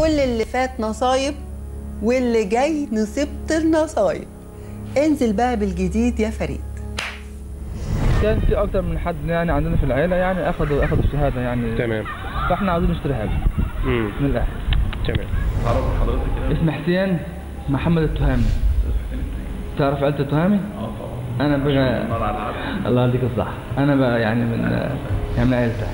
كل اللي فات نصايب واللي جاي نصيبة النصايب انزل بقى بالجديد يا فريد كان في اكتر من حد يعني عندنا في العيله يعني اخذوا اخذوا الشهاده يعني تمام فاحنا عاوزين نشتريها امم من الاخر تمام عرف حضرتك كده اسمي حسين محمد التهامي تعرف عيلة التهامي؟ اه طبعا انا بقى نار على العالم الله يديك الصح انا بقى يعني من يعني من عيلته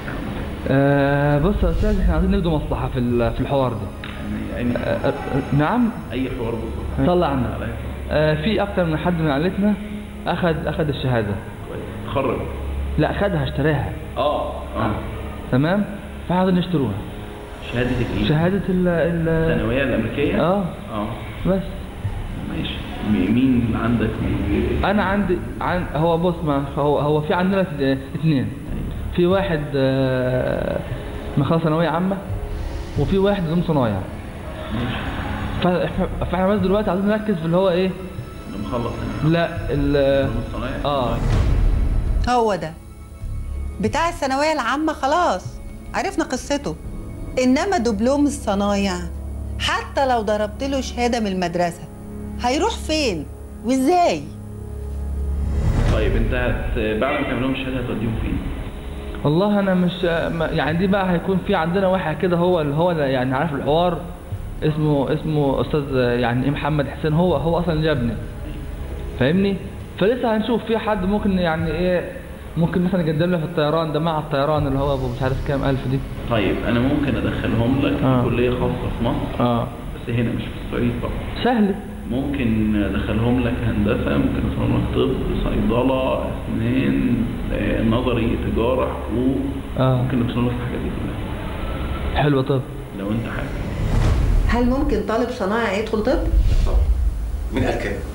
آه بص يا استاذ احنا عايزين نبدو مصلحه في ال- في الحوار ده يعني آه اي آه نعم اي حوار بالظبط طلع عنا عليك. آه في اكتر من حد من عائلتنا اخذ اخذ الشهاده كويس خرج لا اخذها اشتراها اه اه تمام فاحنا عايزين نشتروها شهادتك ايه؟ شهاده ال ال الثانويه الامريكيه اه اه بس ماشي م- مين عندك من انا عندي عن هو بص ما هو هو في عندنا ات- اثنين في واحد آه، مخلص ثانويه عامه وفي واحد نظام صنايع ماشي فاحنا فاحنا بس دلوقتي عايزين نركز في اللي هو ايه اللي مخلص لا ال الصنايع اه هو ده بتاع الثانوية العامة خلاص عرفنا قصته إنما دبلوم الصنايع حتى لو ضربت له شهادة من المدرسة هيروح فين وإزاي طيب انت هت... بعد ما تعمل لهم الشهاده هتوديهم فين؟ والله انا مش ما- يعني دي بقى هيكون في عندنا واحد كده هو اللي هو اللي يعني عارف الحوار اسمه اسمه استاذ يعني ايه محمد حسين هو هو اصلا اللي جابني فاهمني فلسه هنشوف في حد ممكن يعني ايه ممكن مثلا يقدم لي في الطيران ده مع الطيران اللي هو ابو مش عارف كام الف دي طيب انا ممكن ادخلهم لك آه. في كليه خاصه في مصر اه بس هنا مش في الصعيد طبعا سهل ممكن ادخلهم لك هندسه ممكن ادخلهم لك طب صيدله اسنان آه، نظري تجاره حقوق اه ممكن ادخلهم لك في الحاجات دي كلها حلوه طب لو انت حابب هل ممكن طالب صنايع يدخل طب؟ طبعا مين قال كده؟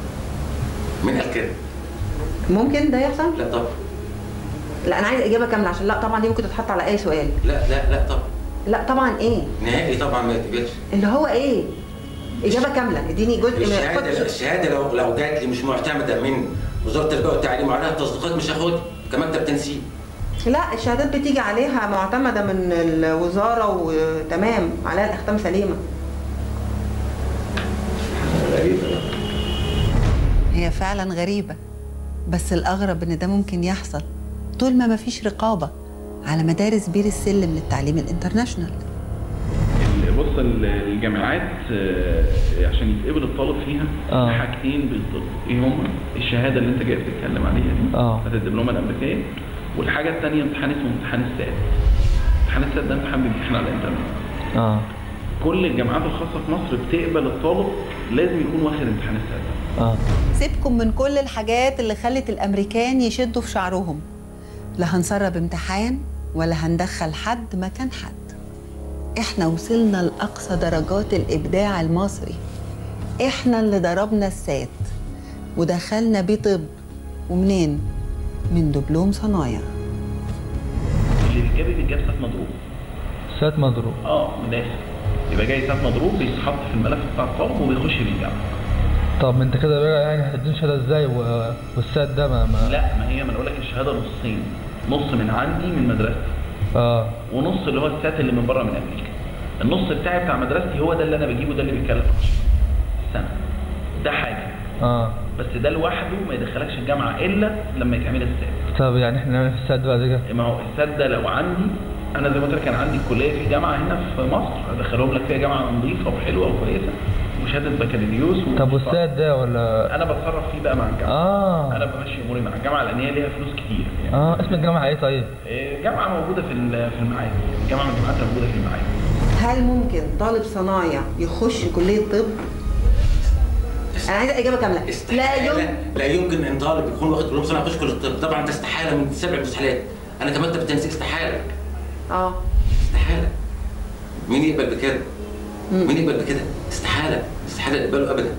مين قال كده؟ ممكن ده يحصل؟ لا طبعا لا أنا عايز إجابة كاملة عشان لا طبعا دي ممكن تتحط على أي سؤال لا لا لا طبعا لا طبعا إيه؟ نهائي طبعا ما يتقبلش اللي هو إيه؟ إجابة كاملة اديني جزء من الشهاده خد- الشهاده لو لو جات لي مش معتمده من وزاره التربيه والتعليم وعليها تصديقات مش هاخدها كمكتب تنسيق لا الشهادات بتيجي عليها معتمدة من الوزارة وتمام عليها الأختام سليمة غريبه هي فعلا غريبة بس الأغرب إن ده ممكن يحصل طول ما مفيش رقابة على مدارس بير السلم للتعليم الانترناشونال ال- بص ال- الجامعات آه، عشان يتقبل الطالب فيها آه. حاجتين بالضبط ايه هما الشهاده اللي انت جاي بتتكلم عليها دي آه. بتاعت الدبلومه الامريكيه والحاجه الثانيه امتحان اسمه امتحان السات امتحان السات ده امتحان بيمتحن على الانترنت اه كل الجامعات الخاصه في مصر بتقبل الطالب لازم يكون واخد امتحان السات ده اه سيبكم من كل الحاجات اللي خلت الأمريكان يشدوا في شعرهم لا هنسرب امتحان ولا هندخل حد مكان حد احنا وصلنا لأقصى درجات الإبداع المصري احنا اللي ضربنا السات ودخلنا بيه طب ومنين؟ من دبلوم صنايع اللي بيتجاب بيتجاب سات مضروب سات مضروب اه من الاخر يبقى جاي سات مضروب بيتحط في الملف بتاع الطالب وبيخش بيه الجامعه طب ما انت كده بقى يعني هتديني شهاده ازاي و... والسات ده ما, ما لا ما هي ما انا بقول لك الشهاده نصين نص من عندي من مدرستي اه ونص اللي هو السات اللي من بره من امريكا النص بتاعي بتاع مدرستي هو ده اللي انا بجيبه ده اللي بيتكلف 10 السنه ده حاجه اه بس ده لوحده ما يدخلكش الجامعه الا لما يتعمل السات طب يعني احنا نعمل في السات بقى ده ما هو السات ده لو عندي انا زي ما قلت لك كان عندي كليه في جامعه هنا في مصر ادخلهم لك فيها جامعه نظيفه وحلوه وكويسه وشهاده بكالوريوس و- طب والسات ده ولا انا بتصرف فيه بقى مع الجامعه اه انا بمشي اموري مع الجامعه لان هي ليها فلوس كتير يعني اه اسم الجامعه ايه طيب إيه، جامعه موجوده في ال- في المعادي جامعه من الجامعات اللي موجوده في المعادي هل ممكن طالب صنايع يخش كلية طب؟ أنا عايزة إجابة كاملة لا استحالة يمكن لا يمكن ان طالب يكون واخد دبلوم صناعه يخش كليه الطب طبعا ده استحاله من سبع مستحيلات انا كمكتب تنسيق استحاله اه استحاله مين يقبل بكده؟ مين يقبل بكده؟ استحاله استحاله اقبله ابدا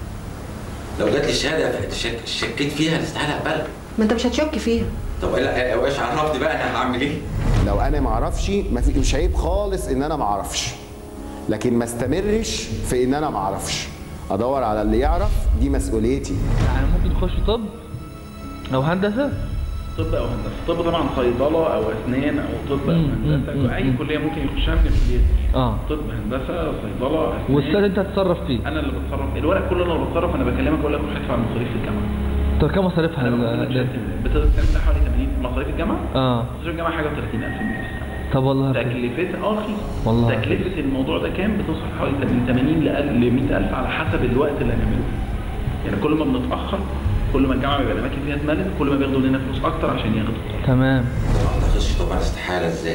لو جات لي الشهاده شك... شكيت فيها استحاله اقبلها ما أنت مش هتشك فيها طب لا هو ايش عرفني بقى انا هعمل ايه؟ لو انا ما اعرفش ما في مش عيب خالص ان انا ما اعرفش لكن ما استمرش في ان انا ما اعرفش ادور على اللي يعرف دي مسؤوليتي يعني ممكن تخش طب او هندسه طب او هندسه طب طبعا صيدله او اسنان او طب او مم، مم، هندسه مم، اي مم. كليه ممكن يخشها من الكليات دي. اه طب هندسه صيدله اسنان والاستاذ انت هتتصرف فيه انا اللي بتصرف الورق كله انا اللي بتصرف انا بكلمك اقول لك روح ادفع مصاريف الجامعه طب كم مصاريفها انا ال- بقول لك ال- بتستعمل حوالي 80 مصاريف الجامعه اه مصاريف الجامعه حاجه و30000 جنيه طب والله رخيص. تكلفتها اه رخيص والله تكلفه الموضوع ده كام بتوصل حوالي من 80 ل 100000 على حسب الوقت اللي هنعمله يعني كل ما بنتاخر كل ما الجامعه بيبقى الاماكن فيها اتملت كل ما بياخدوا مننا فلوس اكتر عشان ياخدوا تمام ما اعتقدش طبعا استحاله ازاي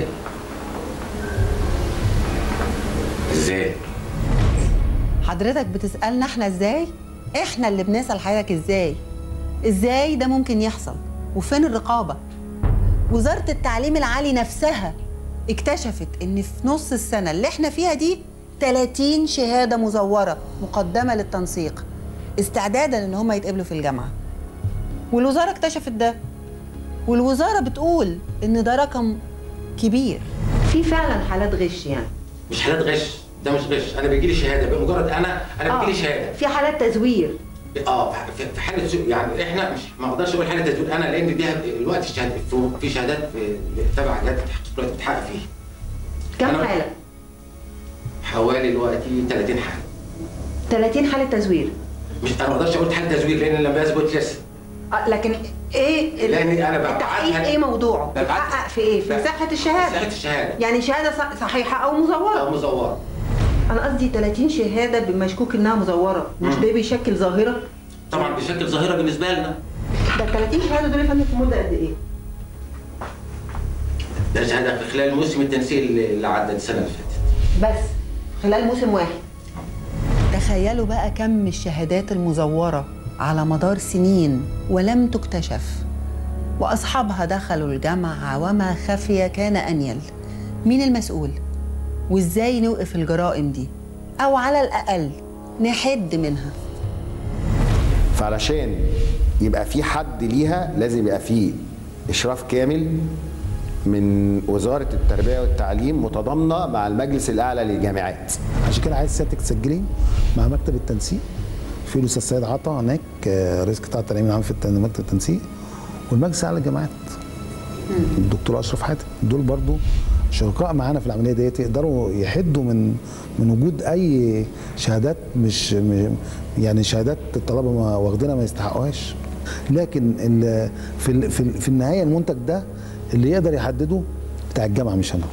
ازاي حضرتك بتسألنا احنا ازاي؟ احنا اللي بنسأل حضرتك ازاي؟ ازاي ده ممكن يحصل؟ وفين الرقابة؟ وزارة التعليم العالي نفسها اكتشفت ان في نص السنة اللي احنا فيها دي 30 شهادة مزورة مقدمة للتنسيق استعدادا ان هم يتقبلوا في الجامعة والوزارة اكتشفت ده والوزارة بتقول ان ده رقم كبير في فعلا حالات غش يعني مش حالات غش ده مش غش انا بيجي لي شهاده بمجرد انا انا بيجي لي شهاده في حالات تزوير اه في- في حاله تزوير يعني احنا مش ما اقدرش اقول حاله تزوير انا لان دي الوقت الشهاده في- في شهادات في- تبع جهات التحقيق دلوقتي بتحقق فيه كم أنا- حالة؟ حوالي دلوقتي 30 حاله 30 حالة تزوير مش انا ما اقدرش اقول حاله تزوير لان لم يثبت لسه آه، لكن ايه ال- لأن أنا ببعتها- التحقيق ايه موضوعه؟ ببعت- بتحقق في ايه؟ في ببعت- مساحة الشهادة مساحه الشهاده يعني شهادة ص- صحيحة أو او مزورة مزوره أنا قصدي 30 شهادة بمشكوك إنها مزورة مش مم. ده بيشكل ظاهرة؟ طبعا بشكل ظاهره بالنسبه لنا ده ال 30 شهادة دول يا فندم في مدة قد إيه؟ ده شهاده في خلال موسم التنسيق اللي اللي عدى السنه اللي فاتت بس خلال موسم واحد تخيلوا بقى كم الشهادات المزورة على مدار سنين ولم تكتشف وأصحابها دخلوا الجامعة وما خفي كان أنيل مين المسؤول؟ وإزاي نوقف الجرائم دي؟ أو على الأقل نحد منها فعلشان يبقى في حد ليها لازم يبقى في اشراف كامل من وزاره التربيه والتعليم متضامنه مع المجلس الاعلى للجامعات عشان كده عايز سيادتك تسجلي مع مكتب التنسيق في الاستاذ سيد عطا هناك آه، رئيس قطاع التعليم العام في التن- مكتب التنسيق والمجلس الاعلى للجامعات الدكتور اشرف حاتم دول برضو شركاء معانا في العمليه ديت يقدروا يحدوا من من وجود اي شهادات مش م- يعني شهادات الطلبه ما واخدينها ما يستحقوهاش لكن ال- في ال- في ال- في النهايه المنتج ده اللي يقدر يحدده بتاع الجامعه مش انا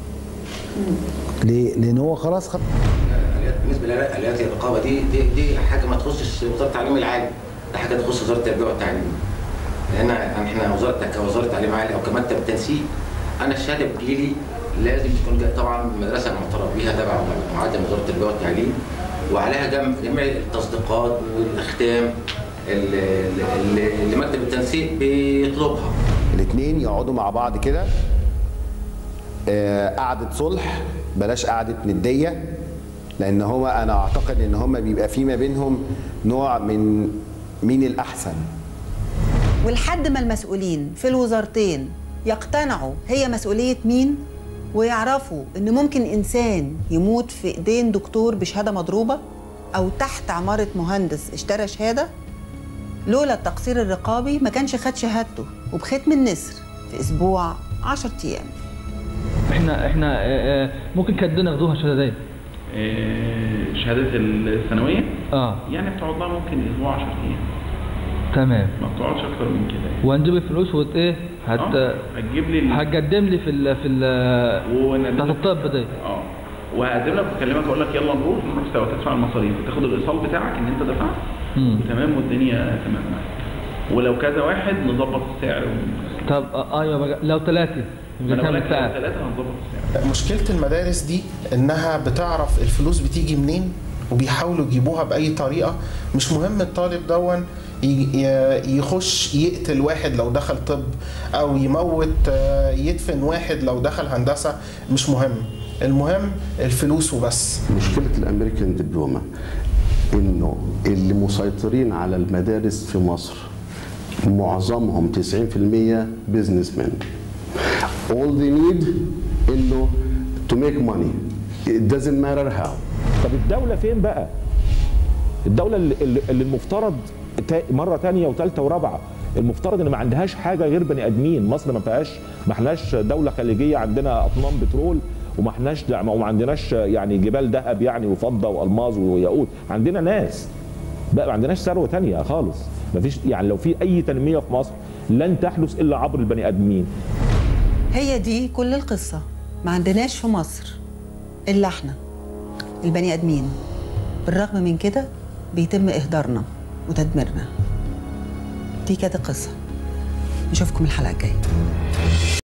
ليه؟ لان هو خلاص خد الآليات- بالنسبه لآليات الرقابه دي دي دي حاجه ما تخصش وزاره التعليم العالي ده حاجه تخص وزاره التربيه والتعليم لان احنا وزاره كوزاره تعليم عالي او كمكتب تنسيق انا الشهاده بتجيلي لازم تكون جاية طبعا من مدرسه معترف بها تبع معدل وزاره التربيه والتعليم وعليها جم- جميع التصديقات والاختام اللي, اللي- اللي مكتب التنسيق بيطلبها الاثنين يقعدوا مع بعض كده آه، قعدة صلح بلاش قعدة ندية لأن هو أنا أعتقد إن هما بيبقى في ما بينهم نوع من مين الأحسن ولحد ما المسؤولين في الوزارتين يقتنعوا هي مسؤولية مين ويعرفوا إن ممكن إنسان يموت في إيدين دكتور بشهادة مضروبة أو تحت عمارة مهندس اشترى شهادة لولا التقصير الرقابي ما كانش خد شهادته وبختم النسر في أسبوع 10 أيام احنا احنا آه، آه، ممكن كانت ناخدوها الشهاده دي إيه، شهاده الثانويه اه يعني بتقعد لها ممكن اسبوع 10 ايام تمام ما بتقعدش اكتر من كده وهنجيب الفلوس وت ايه هت آه، هتجيب لي ال- هتقدم لي في ال في ال ونقدم بتاعت لك- الطب دي اه وهقدم لك واكلمك اقول لك يلا نروح نروح سوا تدفع المصاريف وتاخد الايصال بتاعك ان انت دفعت مم. وتمام والدنيا تمام معاك ولو كذا واحد نظبط السعر طب آه، ايوه بقى لو ثلاثه يبقى انا كام بقول لك لو الساعه ثلاثه هنظبط السعر مشكلة المدارس دي إنها بتعرف الفلوس بتيجي منين وبيحاولوا يجيبوها بأي طريقة مش مهم الطالب دون ي- ي- يخش يقتل واحد لو دخل طب أو يموت آه، يدفن واحد لو دخل هندسة مش مهم المهم الفلوس وبس مشكلة الأمريكان دبلومة إنه اللي مسيطرين على المدارس في مصر معظمهم 90% بيزنس مان all they need إنه to make money it doesn't matter how طب الدولة فين بقى؟ الدولة اللي, اللي اللي المفترض تا- مرة تانية وتالتة ورابعة المفترض ان ما عندهاش حاجه غير بني ادمين مصر ما فيهاش ما احناش دوله خليجيه عندنا اطنان بترول وما احناش وما عندناش يعني جبال ذهب يعني وفضه والماظ وياقوت عندنا ناس بقى ما عندناش ثروه تانية خالص ما فيش يعني لو في اي تنميه في مصر لن تحدث الا عبر البني ادمين هي دي كل القصة ما عندناش في مصر إلا إحنا البني آدمين بالرغم من كده بيتم إهدارنا وتدميرنا دي كانت القصة نشوفكم الحلقة الجاية